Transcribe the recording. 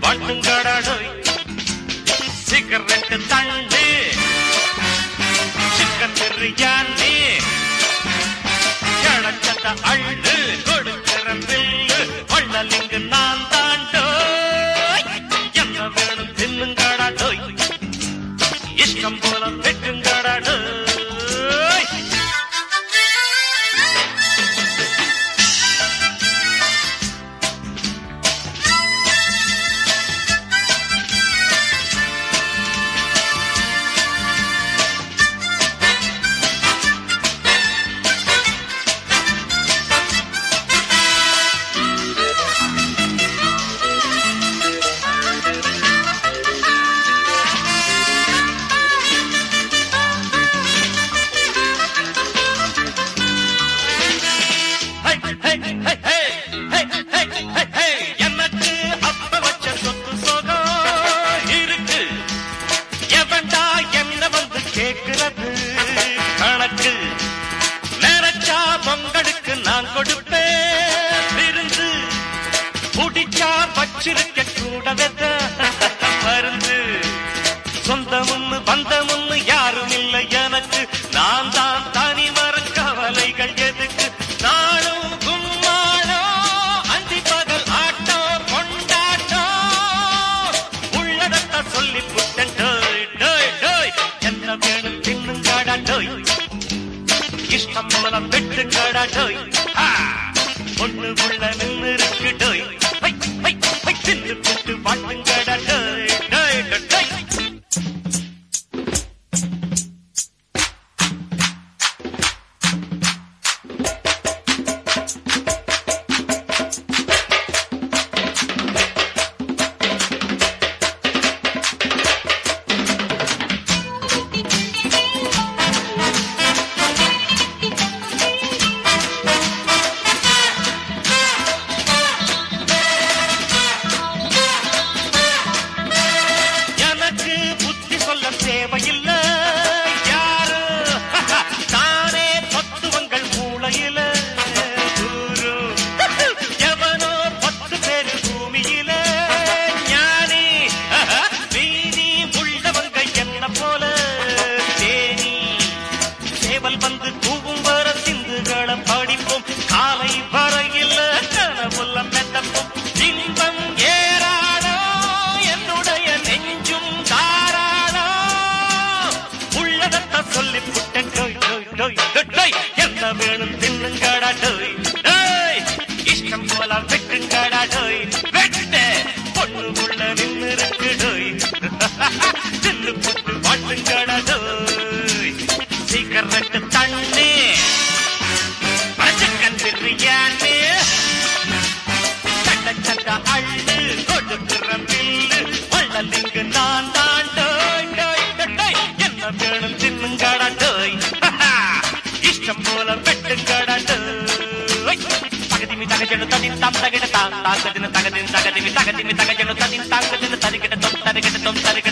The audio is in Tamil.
வாட்டுங்கடாடோய் சிகரெட்டு தண்டு சிக்கன் பிரியாணி கிழச்சத்த அள்ளு கொடுக்கிற பில்லு வள்ளலிங்கு நான் தாண்டோய் என்ன வேணும் தின்னுங்கடாடோய் இஷ்டம் போல வெட்டுங்கடாடோய் ஹை, ஹை, ஹை, ஹை, ஹை, ஹை, ஹை, ஹை. எனக்கு அப்ப வச்ச சொத்து சுகம் இருக்கு எவன்டா என்ன வந்து கேக்குறது கணக்கு நினைச்சா பொங்கலுக்கு நான் கொடுப்பேன் விருந்து புடிச்சா வச்சிருக்க கூடவே மருந்து சொந்தமுன்னு பந்தமுன்னு யாரும் இல்லை எனக்கு நான் தான் தனி மரம் கவலைகள் எதுக்கு நானும் கும்மாளம் அந்தி பகல் ஆட்டம் கொண்டாட்டம் உள்ளடத்த சொல்லி புட்டன் டோய் டோய் டோய் என்ன வேணும் தின்னுங்காடா டோய் இஷ்டம் போல வெட்டுங்காடா டோய் ஆ! ஒண்ணு உள்ள நின்னு இருக்கு டோய் ஹை, ஹை, ஹை, தின்னு புட்டு வாட்டுங்கடா டோய் டோய் டோய், டோய் எனக்கு புத்தி சொல்ல தேவையில்லை யாரு தானே பத்துவங்கள் மூளையில குரு எவனோ பத்து பேரு பூமியில ஞானி நீதி உள்ளவங்க என்ன போல தேனி சேவல் வந்து கூவும் வர சிந்துகளை படிப்போம் காலை வரையில் கனவுள்ள மெத்தப்போம் இன்பம் ஏறாடோ என்னுடைய நெஞ்சும் தாராடோ உள்ளதத்த சொல்லி புட்டன் டோய் டோய் டோய் டோய், டோய் என்ன வேணும் தின்னுங்கடா டோய் டோய் இஷ்டம் போல வெட்டுங்கடா டோய் வெட்டு பொண்ணு உள்ள நின்னு இருக்கு டோய் தின்னு புட்டு வாட்டுங்கடா டோய் சிகரெட்டு தண்ணி சிக்கன் பிரியாணி சட்ட சட்ட அள்ளு கொடுக்கிற பில்லு வள்ளலிங்கு நான் தான் டோய் டோய் டோய், டோய் என்ன வேணும் தின்னுங்கடா டோய் இஷ்டம் போல வெட்டுங்கடா டோய் தகதிமி தகஜனு ததின் தாம் தகிட தாம் தாங்கதின தகதின் தகதிமி தகதிமி தகஜனு ததின் தாங்கதின தரிகிட தொம் தரிகிட தொம் தரிகிட